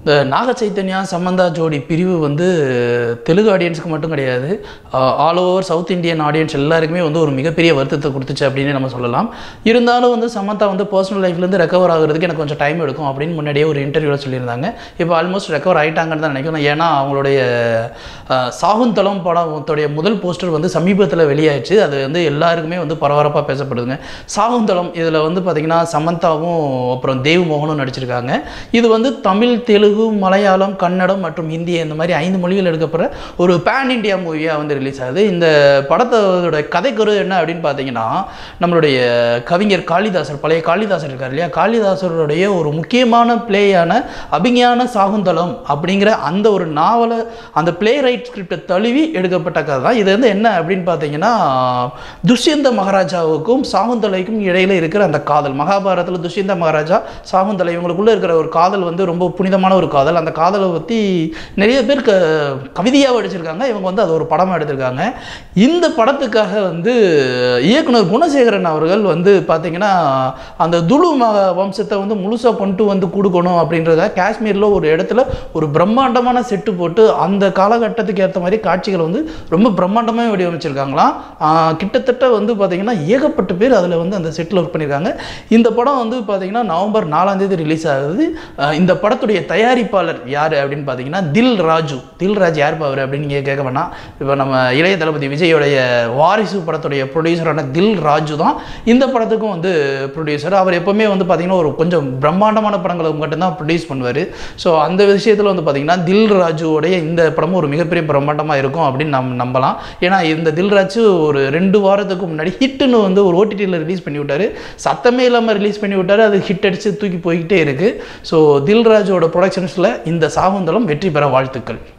இந்த நாக சைத்தன்யா சமந்தா ஜோடி பிரிவு வந்து தெலுங்கு ஆடியன்ஸுக்கு மட்டும் கிடையாது all over south Indian audience எல்லாருக்குமே வந்து ஒரு மிகப்பெரிய வருத்தத்தை கொடுத்துச்சு அப்படின்னு நம்ம சொல்லலாம் இருந்தாலும் வந்து சமந்தா வந்து பர்சனல் லைஃப்லேருந்து ரெக்கவர் ஆகுறதுக்கு எனக்கு கொஞ்சம் டைம் எடுக்கும் அப்படின்னு முன்னாடியே ஒரு இன்டர்வியூவில் சொல்லியிருந்தாங்க இப்போ ஆல்மோஸ்ட் ரெக்கவர் ஆகிட்டாங்கன்னு தான் நினைக்கிறேன் ஏன்னா அவங்களுடைய அஹ், சாகுந்தலம் படத்துடைய முதல் போஸ்டர் வந்து சமீபத்தில் வெளியாயிடுச்சு அது வந்து எல்லாருக்குமே வந்து பரபரப்பாக பேசப்படுதுங்க சாகுந்தலம் இதில் வந்து பார்த்திங்கன்னா சமந்தாவும் அப்புறம் தேவ் மோகனும் நடிச்சிருக்காங்க இது வந்து தமிழ் தெலுங்கு மலையாளம் கன்னடம் மற்றும் ஹிந்தி இந்த மாதிரி ஐந்து மொழிகள் எடுக்கப்படுற ஒரு பேன் இண்டியா மூவியாக வந்து ரிலீஸ் ஆகுது இந்த படத்தோட கதைக்கரு என்ன அப்படின்னு பார்த்தீங்கன்னா நம்மளுடைய கவிஞர் காளிதாசர் பழைய காளிதாசர் இருக்கார் இல்லையா காளிதாசருடைய ஒரு முக்கியமான பிளேயான அபிஞான சாகுந்தலம் அப்படிங்கிற அந்த ஒரு நாவலை அந்த பிளே ரைட் ஸ்கிரிப்டை தழுவி எடுக்கப்பட்ட கதை தான் இது வந்து என்ன அப்படின்னு பார்த்தீங்கன்னா துஷ்யந்த மகாராஜாவுக்கும் சாகுந்தலைக்கும் இடையில இருக்கிற அந்த காதல் மகாபாரதத்தில் துஷ்யந்த மகாராஜா சாகுந்தலை இவங்களுக்குள்ள இருக்கிற ஒரு காதல் வந்து ரொம்ப புனிதமான ஒரு காதல் அந்த காதலை பற்றி நிறைய பேர் க கவிதையாக அடிச்சிருக்காங்க இவங்க வந்து அது ஒரு படமாக எடுத்திருக்காங்க இந்த படத்துக்காக வந்து இயக்குனர் குணசேகரன் அவர்கள் வந்து பார்த்தீங்கன்னா அந்த துளு ம வம்சத்தை வந்து முழுசாக கொண்டு வந்து கொடுக்கணும் அப்படின்றத காஷ்மீரில் ஒரு இடத்துல ஒரு பிரம்மாண்டமான செட்டு போட்டு அந்த காலகட்டத்துக்கு ஏற்ற மாதிரி காட்சிகளை வந்து ரொம்ப பிரம்மாண்டமாக வடிவமைச்சிருக்காங்களாம் ஆஹ் கிட்டத்தட்ட வந்து பார்த்தீங்கன்னா ஏகப்பட்ட பேர் அதில் வந்து அந்த செட்டில் ஒர்க் பண்ணியிருக்காங்க இந்த படம் வந்து பார்த்தீங்கன்னா நவம்பர் நாலாம் தேதி ரிலீஸ் ஆகுது ஆஹ் இந்த படத்துடைய தயாரிப்பாளர் யார் அப்படின்னு பார்த்தீங்கன்னா தில் ராஜு தில் ராஜ் யார் அவர் அப்படின்னு நீங்கள் கேட்க வேணாம் இப்போ நம்ம இளைய தளபதி விஜயோடைய வாரிசு படத்துடைய ப்ரொடியூசரான தில் ராஜு தான் இந்த படத்துக்கும் வந்து ப்ரொடியூசர் அவர் எப்போவுமே வந்து பார்த்தீங்கன்னா ஒரு கொஞ்சம் பிரம்மாண்டமான படங்களை மட்டும்தான் ப்ரொடியூஸ் பண்ணுவார் ஸோ அந்த விஷயத்தில் வந்து பார்த்தீங்கன்னா தில் ராஜுவோடைய இந்த படமும் ஒரு மிகப்பெரிய பிரம்மாண்டமாக இருக்கும் அப்படின்னு நம்ம நம்பலாம் ஏன்னா இந்த தில்ராஜு ஒரு ரெண்டு வாரத்துக்கு முன்னாடி ஹிட்டுன்னு வந்து ஒரு ஓடிடியில் ரிலீஸ் பண்ணி விட்டாரு சத்தமே இல்லாமல் ரிலீஸ் பண்ணி விட்டாரு அது ஹிட் அடித்து தூக்கி போய்கிட்டே இருக்குது ஸோ தில்ராஜோட ப்ரொடக்ஷன்ஸில் இந்த சாகுந்தலம் வெற்றி பெற வாழ்த்துக்கள்